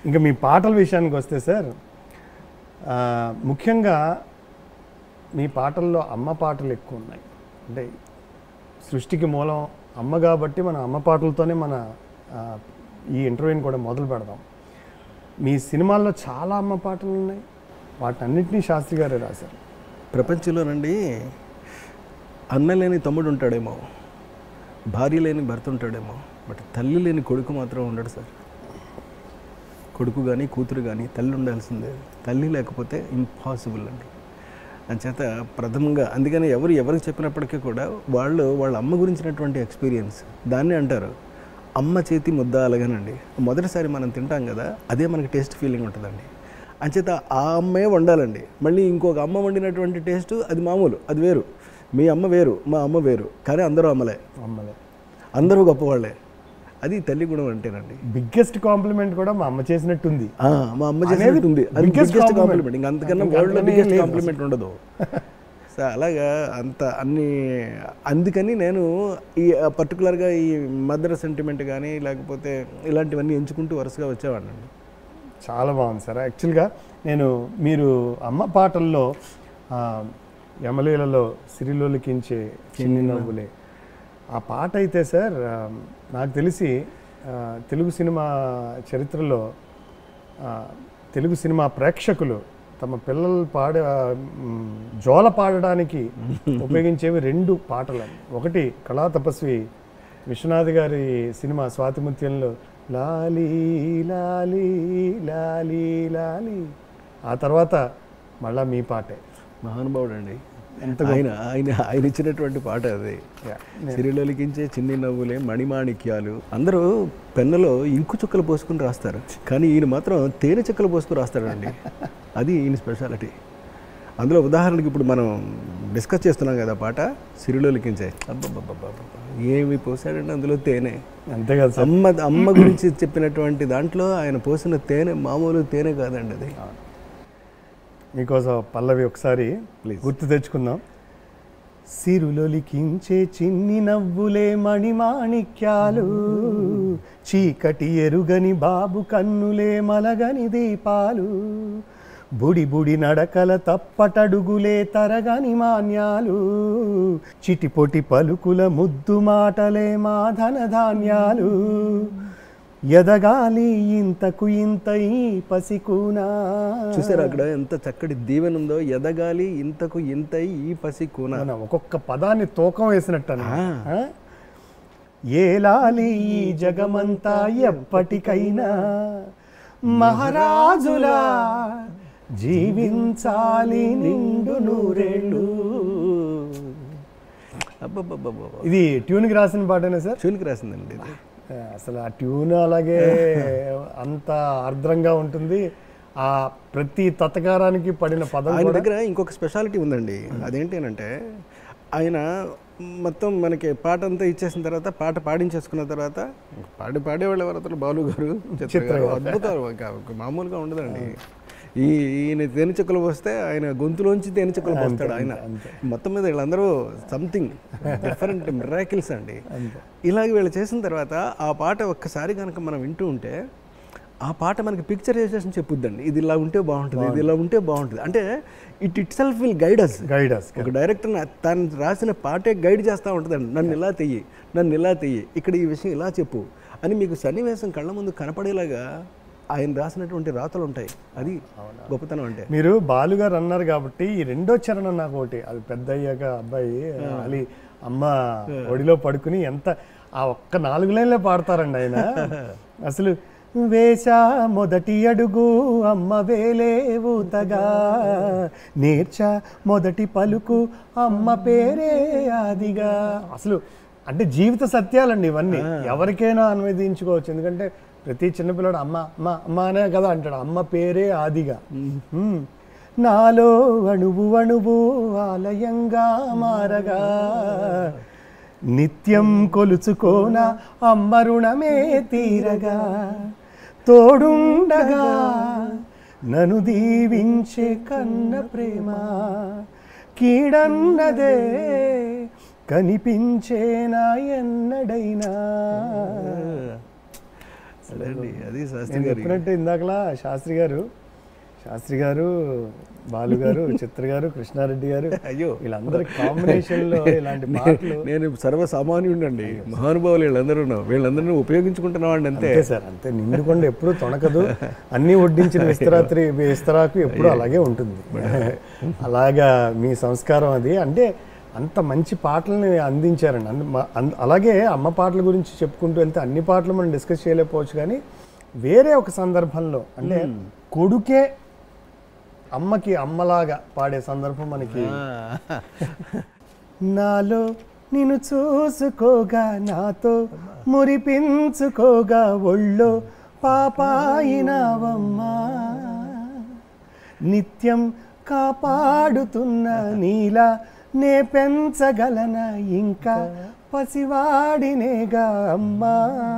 ఇంకా మీ పాటల విషయానికి వస్తే సార్ ఆ, ముఖ్యంగా మీ పాటల్లో అమ్మ పాటలు ఎక్కువ ఉన్నాయి అంటే సృష్టికి మూలం అమ్మ కాబట్టి మన అమ్మ పాటలతోనే మన ఆ, ఈ ఇంటర్వ్యూని కూడా మొదలు పెడదాం మీ సినిమాల్లో చాలా అమ్మ పాటలు ఉన్నాయి వాటన్నిటినీ శాస్త్రి గారే రాశారు ప్రపంచంలోనండి అన్న లేని తమ్ముడు ఉంటాడేమో భార్య లేని భర్త ఉంటాడేమో బట్ తల్లి లేని కొడుకు మాత్రం ఉండడు సార్ కొడుకు కానీ కూతురు కానీ తల్లి ఉండాల్సిందే తల్లి లేకపోతే ఇంపాసిబుల్ అండి అంచేత ప్రథమంగా అందుకని ఎవరు ఎవరికి చెప్పినప్పటికీ కూడా వాళ్ళు వాళ్ళ అమ్మ గురించినటువంటి ఎక్స్పీరియన్స్ దాన్ని అంటారు అమ్మ చేతి ముద్ద అలాగనండి మొదటిసారి మనం తింటాం కదా అదే మనకి టేస్ట్ ఫీలింగ్ ఉంటుందండి అంచేత ఆ అమ్మే వండాలండి మళ్ళీ ఇంకొక అమ్మ వండినటువంటి టేస్ట్ అది మామూలు అది వేరు మీ అమ్మ వేరు మా అమ్మ వేరు కానీ అందరూ అమ్మలే అమ్మలే అందరూ గొప్పవాళ్ళే అది తల్లి గుణం అంటేనండి బిగ్గెస్ట్ కాంప్లిమెంట్ కూడా మా అమ్మ చేసినట్టుంది ఆ, మా అమ్మ చేసినట్టుంది అది biggest బిగ్గెస్ట్ compliment. కాంప్లిమెంట్ ఇంకా అంతకన్నా ఇంకా వరల్డ్లో అంతకన్నా బిగ్గెస్ట్ లేదు కాంప్లిమెంట్ ఉండదు సో అలాగా అంత అన్ని అందుకని నేను ఈ పర్టికులర్గా ఈ మదర్ సెంటిమెంట్ కానీ లేకపోతే ఇలాంటివన్నీ ఎంచుకుంటూ వరుసగా వచ్చేవాడిని చాలా బాగుంది సార్ యాక్చువల్గా నేను మీరు అమ్మ పాటల్లో ఆ, యమలీలలో సిరిలోలికించే చిన్ని నవ్వులే ఆ పాట అయితే సార్ ఆ, నాకు తెలిసి ఆ, తెలుగు సినిమా చరిత్రలో ఆ, తెలుగు సినిమా ప్రేక్షకులు తమ పిల్లలు పాడే ఆ, మ్, జోల పాడడానికి ఉపయోగించేవి రెండు పాటలు ఒకటి కళా తపస్వి విశ్వనాథ్ గారి సినిమా స్వాతిముత్యంలో లాలీ లాలీ లాలీ లాలీ ఆ తర్వాత మళ్ళా మీ పాటే మహానుభావుడు అండి ఎంత ఆయన ఆయన ఆయన ఇచ్చినటువంటి పాట అది Yeah. సిరిలోలికించే చిన్ని నవ్వులే మణిమాణిక్యాలు అందరూ పెన్నులో ఇంకు చుక్కలు పోసుకుని రాస్తారు కానీ ఈయన మాత్రం తేనె చుక్కలు పోసుకుని రాస్తాడండి అది ఈయన స్పెషాలిటీ అందులో ఉదాహరణకి ఇప్పుడు మనం డిస్కస్ చేస్తున్నాం కదా పాట సిరిలోలికించే అబ్బబ్బబ్బబ్బబ్బ ఏమి పోసాడండి అందులో తేనె అంతే కదా సార్ అమ్మ అమ్మ గురించి చెప్పినటువంటి దాంట్లో ఆయన పోసిన తేనె మామూలు తేనె కాదండి అది మీకోసం పల్లవి ఒకసారి Please. గుర్తు తెచ్చుకుందాం సిరులొలికించే చిన్ని నవ్వులే మణిమాణిక్యాలు చీకటి ఎరుగని బాబు కన్నులే మలగని దీపాలు బుడి బుడి నడకల తప్పటడుగులే తరగని మాన్యాలు చిటిపొటి పలుకుల ముద్దు మాటలే మా ధనధాన్యాలు ఎదగాలి ఇంతకు ఇంత ఈ పసికూనా చూసారు అక్కడ ఎంత చక్కటి దీవెన ఉందో ఎదగాలి ఇంతకు ఇంత ఈ పసి కూన మన ఒక్కొక్క పదాన్ని తూకం వేసినట్టు అన్నమాట. ఆ. ఆ? ఏలాలి ఈ జగమంతా ఎప్పటికైనా మహారాజులా జీవించాలి నిండు నూరేళ్ళు అబ్బబ్బబ్బబ్బ ఇది ట్యూన్కి రాసిన పాటనే సార్ చూలికి రాసిందండి ఇది ఆ, అసలు ఆ ట్యూన్ అలాగే అంత ఆర్ద్రంగా ఉంటుంది ఆ ప్రతి తతకారానికి పడిన పదం ఆయన కూడా దగ్గర ఇంకొక స్పెషాలిటీ ఉందండి అదేంటి అంటే ఆయన మొత్తం మనకి పాట అంతా ఇచ్చేసిన తర్వాత పాట పాడించేసుకున్న తర్వాత పాడి పాడేవాళ్ళు ఎవరు బాలు గారు చిత్ర గారు అద్భుతాలు ఇంకా మామూలుగా ఉండదండి ఈ ఈయన తేనె చుక్కలు పోస్తే ఆయన గొంతులోంచి తేనె చుక్కలు పోస్తాడు ఆయన మొత్తం మీద వీళ్ళందరూ సంథింగ్ డిఫరెంట్ మిరాకిల్స్ అండి ఇలాగ వీళ్ళు చేసిన తర్వాత ఆ పాట ఒక్కసారి కనుక మనం వింటూ ఉంటే ఆ పాట మనకి పిక్చరైజేషన్ చెప్పుద్దండి ఇది ఇలా ఉంటే బాగుంటుంది ఇది ఇలా ఉంటే బాగుంటుంది అంటే it it self will guide us guiders ఒక డైరెక్టర్ తను రాసిన పాటే గైడ్ చేస్తూ ఉంటుందండి నన్ను ఇలా తెయ్యి నన్ను ఇలా తెయ్యి ఇక్కడ ఈ విషయం ఇలా చెప్పు అని మీకు సన్నివేశం కళ్ళ ముందు కనపడేలాగా ఆయన రాసినటువంటి రాతలు ఉంటాయి అది గొప్పతనం అంటే మీరు బాలుగారు అన్నారు కాబట్టి ఈ రెండో చరణం నాకు ఒకటి అది పెద్ద అయ్యాక అబ్బాయి అలి అమ్మ ఒడిలో పడుకుని ఎంత ఆ ఒక్క నాలుగు లైన్లే పాడతారండి ఆయన అసలు వేశా మొదటి అడుగు అమ్మ వేలే ఊతగా నేర్చా మొదటి పలుకు అమ్మ పేరే ఆదిగా అసలు అంటే జీవిత సత్యాలండి ఇవన్నీ ఎవరికైనా అన్వయించుకోవచ్చు ఎందుకంటే ప్రతి చిన్నపిల్లడు అమ్మ అమ్మ అమ్మ అనే కదా అంటాడు అమ్మ పేరే ఆదిగా మ్మ్. నాలో అణువు అణువు ఆలయంగా మారగా నిత్యం కొలుచుకోన అమ్మ రుణమే తీరగా తోడుండగా నన్ను దీవించే కన్న ప్రేమ కీడన్నదే కనిపించేనా ఎన్నడైనా అదండి అది అది శాస్త్రి నేను గారి చెప్పినట్టు ఇందాకలా శాస్త్రి గారు శాస్త్రి గారు బాలు గారు చిత్ర గారు కృష్ణారెడ్డి గారు అయ్యో వీళ్ళందరి కాంబినేషన్ లో ఇలాంటి పాటలు నేను సర్వసామాన్యుడండి మహానుభావులు వీళ్ళందరూ వీళ్ళందరినీ ఉపయోగించుకుంటున్నామండి అంతే అంతే సార్ అంతే నిండుకొండ ఎప్పుడూ తొణకదు అన్ని వడ్డించిన విస్తరాత్రి విస్తరాకు ఎప్పుడూ అలాగే ఉంటుంది అలాగా మీ సంస్కారం అది అంటే అంత మంచి పాటల్ని అందించారండి అందు- మ- అంద- అలాగే అమ్మ పాటల గురించి చెప్పుకుంటూ వెళ్తే అన్ని పాటలు మనం డిస్కస్ చేయలేకపోవచ్చు కానీ వేరే ఒక సందర్భంలో అంటే కొడుకే అమ్మకి అమ్మలాగా పాడే సందర్భం మనకి నాలో నిన్ను చూసుకోగా నాతో మురిపించుకోగా ఒళ్ళో పాపాయినావమ్మా నిత్యం కాపాడుతున్న నీలా నే పెంచగలన ఇంకా పసివాడినేగా అమ్మా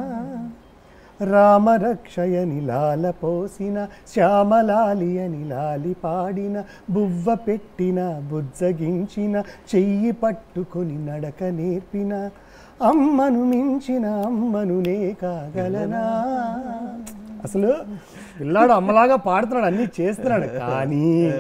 రామరక్షయని లాల పోసిన శ్యామలాలి అని లాలి పాడిన బువ్వ పెట్టిన బుజ్జగించిన చెయ్యి పట్టుకొని నడక నేర్పిన అమ్మను మించిన అమ్మను నే కాగలనా అసలు పిల్లాడు అమ్మలాగా పాడుతున్నాడు అన్నీ చేస్తున్నాడు కానీ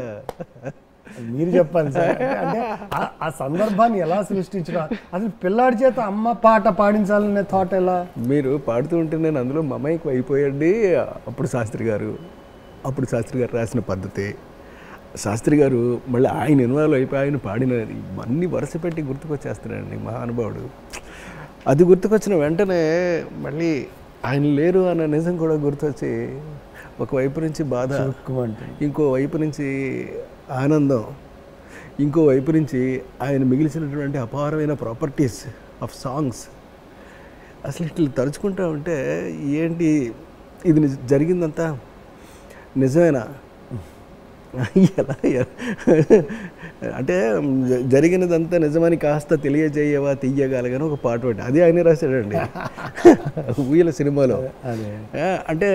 మీరు చెప్పాలి సార్ అంటే- అంటే ఆ- ఆ సందర్భాన్ని ఎలా సృష్టించడం అసలు పిల్లాడి చేత అమ్మ పాట పాడించాలనే థాట్ ఎలా మీరు పాడుతూ ఉంటే నేను అందులో మమైక్ అయిపోయండి అప్పుడు శాస్త్రి గారు అప్పుడు శాస్త్రి గారు రాసిన పద్ధతి శాస్త్రి గారు మళ్ళీ ఆయన ఇన్వాల్వ్ అయిపోయి ఆయన పాడిన ఇవన్నీ వరుస పెట్టి గుర్తుకొచ్చేస్తున్నాడండి మహానుభావుడు అది గుర్తుకొచ్చిన వెంటనే మళ్ళీ ఆయన లేరు అన్న నిజం కూడా గుర్తొచ్చి ఒకవైపు నుంచి బాధ చిక్కుమంటుంది. ఇంకో వైపు నుంచి ఆనందం ఇంకో వైపు నుంచి ఆయన మిగిల్చినటువంటి అపారమైన ప్రాపర్టీస్ ఆఫ్ సాంగ్స్ అసలు ఇట్లా తలుచుకుంటా ఉంటే ఏంటి ఇది నిజ- జరిగిందంతా నిజమేనా ఎలా ఎలా? అంటే జ- జరిగినదంతా నిజమని కాస్త తెలియజేయవా తీయగలగని ఒక పాట ఒకటి అది ఆయన రాశాడండి ఊయల సినిమాలో అదే ఆ, అంటే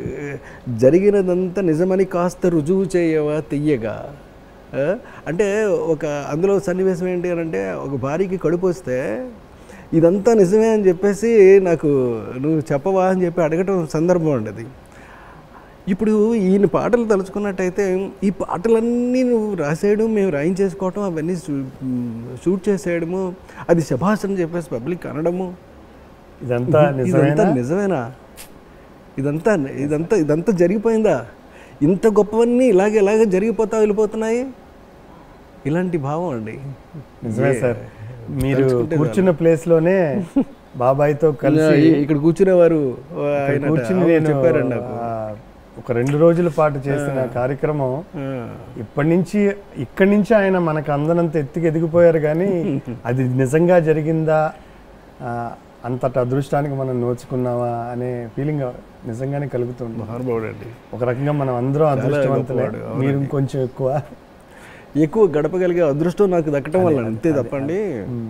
జరిగినదంతా నిజమని కాస్త రుజువు చేయవా తీయగా ఆ, అంటే ఒక అందులో సన్నివేశం ఏంటి అని అంటే ఒక భార్యకి కడుపు వస్తే ఇదంతా నిజమే అని చెప్పేసి నాకు నువ్వు చెప్పవా అని చెప్పి అడగటం సందర్భం అండి అది ఇప్పుడు ఈయన పాటలు తలుచుకున్నట్టయితే ఈ పాటలన్నీ నువ్వు రాసేయడం మేము రాయించేసుకోవటం అవన్నీ షూ- షూట్ చేసేయడము అది శభాష్ అని చెప్పేసి పబ్లిక్ అనడము ఇదంతా ఇదంతా నిజమేనా నిజమేనా ఇదంతా ఇదంతా ఇదంతా జరిగిపోయిందా ఇంత గొప్పవన్నీ ఇలాగే ఇలాగే జరిగిపోతా వెళ్ళిపోతున్నాయి ఇలాంటి భావం అండి నిజమే సార్ మీరు తలుచుకుంటే కూర్చున్న ప్లేస్ లోనే బాబాయ్తో కలిసి ఈ- ఇక్కడ కూర్చునేవారు ఆయన కూర్చుని అవును, నేను చెప్పారండి నాకు ఆ, ఒక రెండు రోజుల పాటు చేసిన కార్యక్రమం ఆ, ఇప్పటి నుంచి ఇక్కడి నుంచి ఆయన మనకు అందనంత ఎత్తుకు ఎదిగిపోయారు కానీ అది నిజంగా జరిగిందా ఆ, అంతటి అదృష్టానికి మనం నోచుకున్నావా అనే ఫీలింగ్ నిజంగానే కలుగుతుంది మహానుభావుడు అండి ఒక రకంగా మనం అందరం అదృష్టవంతులే గొప్పవాడు, అవునండి. మీరు ఇంకొంచెం ఎక్కువ ఎక్కువ గడపగలిగే అదృష్టం నాకు దక్కటం వల్ల అంతే తప్పండి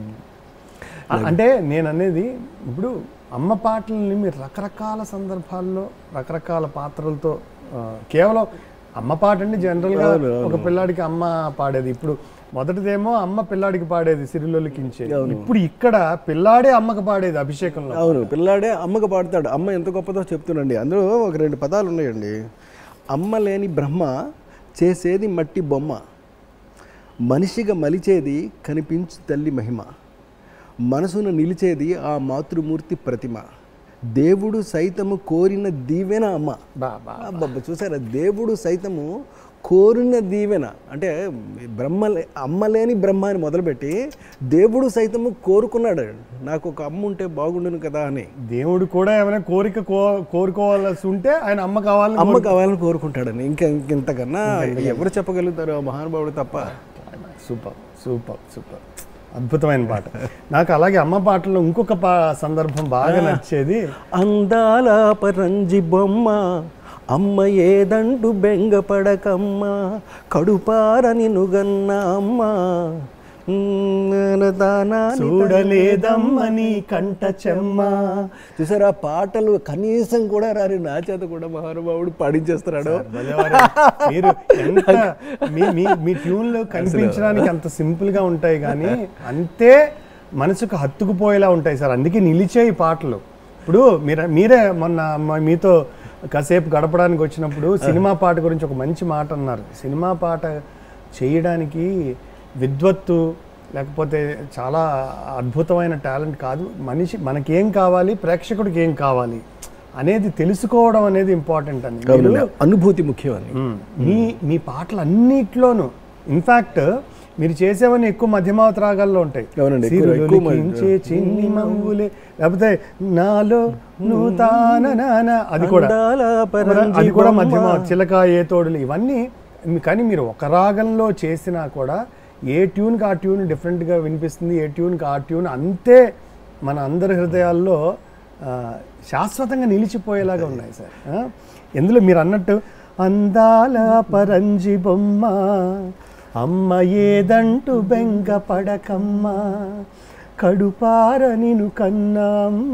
ఆ, అంటే నేను అనేది ఇప్పుడు అమ్మ పాటలని మీరు రకరకాల సందర్భాల్లో రకరకాల పాత్రలతో ఆ, కేవలం అమ్మ పాట అంటే జనరల్గా అవును, అవును. ఒక పిల్లాడికి అమ్మ పాడేది ఇప్పుడు మొదటిదేమో అమ్మ పిల్లాడికి పాడేది సిరిలోలికించే ఇప్పుడు ఇక్కడ పిల్లాడే అమ్మకి పాడేది అభిషేకంలో అవును పిల్లాడే అమ్మకు పాడతాడు అమ్మ ఎంత గొప్పదో చెప్తున్నాండి అందులో ఒక రెండు పదాలు ఉన్నాయండి అమ్మ లేని బ్రహ్మ చేసేది మట్టి బొమ్మ మనిషిగా మలిచేది కనిపించు తల్లి మహిమ మనసును నిలిచేది ఆ మాతృమూర్తి ప్రతిమ దేవుడు సైతము కోరిన దీవెన అమ్మ బాబా అబ్బబ్బ చూసారా దేవుడు సైతము కోరిన దీవెన అంటే బ్రహ్మ లే- అమ్మ లేని బ్రహ్మ అని మొదలుపెట్టి దేవుడు సైతము కోరుకున్నాడు నాకు ఒక అమ్మ ఉంటే బాగుండును కదా అని దేవుడు కూడా ఏమైనా కోరిక కో కోరుకోవాల్సి ఉంటే ఆయన అమ్మ కావాలని అమ్మ కావాలని కోరుకుంటాడని ఇంకా ఇంతకన్నా ఎవరు చెప్పగలుగుతారు ఆ మహానుభావుడు తప్ప సూపర్ సూపర్ సూపర్ అద్భుతమైన పాట నాకు అలాగే అమ్మ పాటలో ఇంకొక పా సందర్భం బాగా నచ్చేది అందాల పరంజి బొమ్మ అమ్మ ఏదంటూ బెంగపడకమ్మ కడుపారని నుగన్న అమ్మ చూడలేదమ్మ నీ కంట చెమ్మ చూసారా పాటలు కనీసం కూడా రాని నా చేత కూడా మహానుభావుడు పాడించేస్తున్నాడు భలేవారే. మీరు ఎంత మీ మీ మీ ట్యూన్లు కనిపించడానికి అంత సింపుల్ గా ఉంటాయి కానీ అంతే మనసుకు హత్తుకుపోయేలా ఉంటాయి సార్ అందుకే నిలిచే ఈ పాటలు ఇప్పుడు మీరు మీరే మొన్న మ- మీతో కాసేపు గడపడానికి వచ్చినప్పుడు సినిమా పాట గురించి ఒక మంచి మాట అన్నారు సినిమా పాట చేయడానికి విద్వత్తు లేకపోతే చాలా అద్భుతమైన టాలెంట్ కాదు మనిషి మనకేం కావాలి ప్రేక్షకుడికి ఏం కావాలి అనేది తెలుసుకోవడం అనేది ఇంపార్టెంట్ అని మీరు- అవునండి. అనుభూతి ముఖ్యం అని మ్మ్. మీ మీ పాటలు అన్నిట్లోనూ ఇన్ఫాక్ట్ మీరు చేసేవన్నీ ఎక్కువ మధ్యమావతి రాగాల్లో ఉంటాయి అవునండి, ఎక్కువ- ఎక్కువ మ- సిరులొలికించే చిన్ని మవ్వులే లేకపోతే నాలో నూతాన నాన అది కూడా అందాల పరంజి అది కూడా బొమ్మ. మధ్యమ చిలక ఏ తోడులు ఇవన్నీ మీ- కానీ మీరు ఒక రాగంలో చేసినా కూడా ఏ ట్యూన్కి ఆ ట్యూన్ డిఫరెంట్గా వినిపిస్తుంది ఏ ట్యూన్కి ఆ ట్యూన్ అంతే మన అందరి హృదయాల్లో ఆ, శాశ్వతంగా నిలిచిపోయేలాగా ఉన్నాయి సార్ ఆ? ఎందులో మీరు అన్నట్టు అందాల పరంజి బొమ్మ అమ్మ ఏదంటూ బెంగ పడకమ్మ కడుపార నిను కన్నమ్మ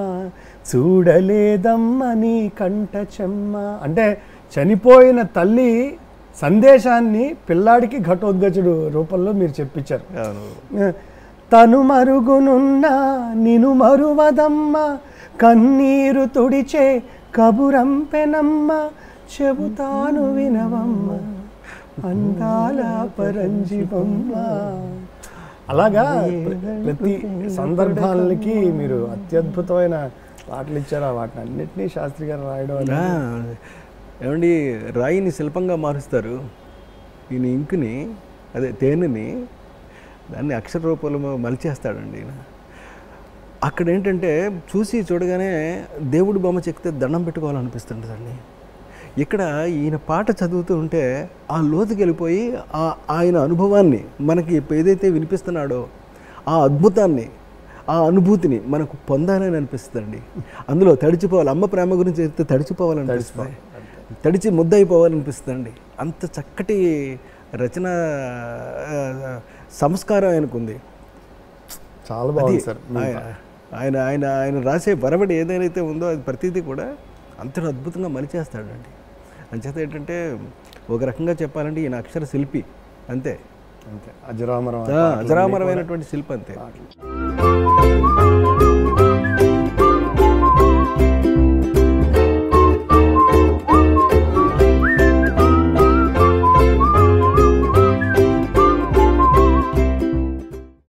చూడలేదమ్మ నీ కంట చెమ్మ అంటే చనిపోయిన తల్లి సందేశాన్ని పిల్లాడికి ఘటోద్గజుడు రూపంలో మీరు చెప్పించారు అవును తను మరుగునున్న నిను మరువదమ్మ కన్నీరు తుడిచే కబురంపెనమ్మ చెబుతాను వినవమ్మ అందాల పరంజి బొమ్మ అలాగా ప్ర- ప్రతి సందర్భాలకి మీరు అత్యద్భుతమైన పాటలు ఇచ్చారు ఆ వాటిని అన్నిటినీ శాస్త్రి గారు రాయడం అనేది ఆ, ఏమండి రాయిని శిల్పంగా మారుస్తారు ఈయన ఇంకుని అదే తేనెని దాన్ని అక్షర రూపంలో మలిచేస్తాడండి ఈయన అక్కడ ఏంటంటే చూసి చూడగానే దేవుడి బొమ్మ చెక్కితే దండం పెట్టుకోవాలనిపిస్తుంటుందండి ఇక్కడ ఈయన పాట చదువుతూ ఉంటే ఆ లోతుకి వెళ్ళిపోయి ఆ ఆయన అనుభవాన్ని మనకి ఏదైతే వినిపిస్తున్నాడో ఆ అద్భుతాన్ని ఆ అనుభూతిని మనకు పొందాలని అనిపిస్తుందండి అందులో తడిచిపోవాలి అమ్మ ప్రేమ గురించి చెప్తే తడిచిపోవాలనిపిస్తుంది తడిచి ముద్దయిపోవాలనిపిస్తుందండి అంత చక్కటి రచన ఆ, సంస్కారం ఆయనకుంది చాలా బాగుంది సార్ ఆయన ఆయన ఆయన ఆయన రాసే వరవడి ఏదైతే ఉందో అది ప్రతిదీ కూడా అంత అద్భుతంగా మలిచేస్తాడండి అంచేత ఏంటంటే ఒక రకంగా చెప్పాలంటే ఈయన అక్షర శిల్పి అంతే అంతే అజరామరం ఆ, అజరామరమైనటువంటి శిల్పి అంతే పాటలు